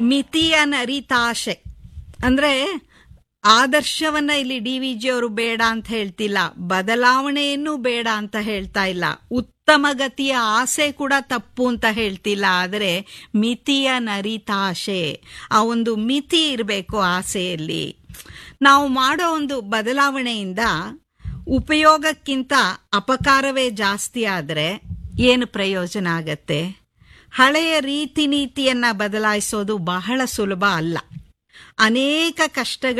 ಮಿತಿಯ ನರಿತಾಶೆ ಅಂದ್ರೆ ಆದರ್ಶವನ್ನ ಇಲ್ಲಿ ಡಿ ವಿ ಜಿ ಅವರು ಬೇಡ ಅಂತ ಹೇಳ್ತಿಲ್ಲ ಬದಲಾವಣೆಯನ್ನು ಬೇಡ ಅಂತ ಹೇಳ್ತಾ ಇಲ್ಲ ಉತ್ತಮ ಗತಿಯ ಆಸೆ ಕೂಡ ತಪ್ಪು ಅಂತ ಹೇಳ್ತಿಲ್ಲ ಆದರೆ ಮಿತಿಯ ನರಿತಾಶೆ ಆ ಒಂದು ಮಿತಿ ಇರಬೇಕು ಆಸೆಯಲ್ಲಿ ನಾವು ಮಾಡೋ ಒಂದು ಬದಲಾವಣೆಯಿಂದ ಉಪಯೋಗಕ್ಕಿಂತ ಅಪಕಾರವೇ ಜಾಸ್ತಿ ಆದರೆ ಏನು ಪ್ರಯೋಜನ ಆಗತ್ತೆ ಹಳೆಯ ರೀತಿ ನೀತಿಯನ್ನ ಬದಲಾಯಿಸೋದು ಬಹಳ ಸುಲಭ ಅಲ್ಲ ಅನೇಕ ಕಷ್ಟಗಳು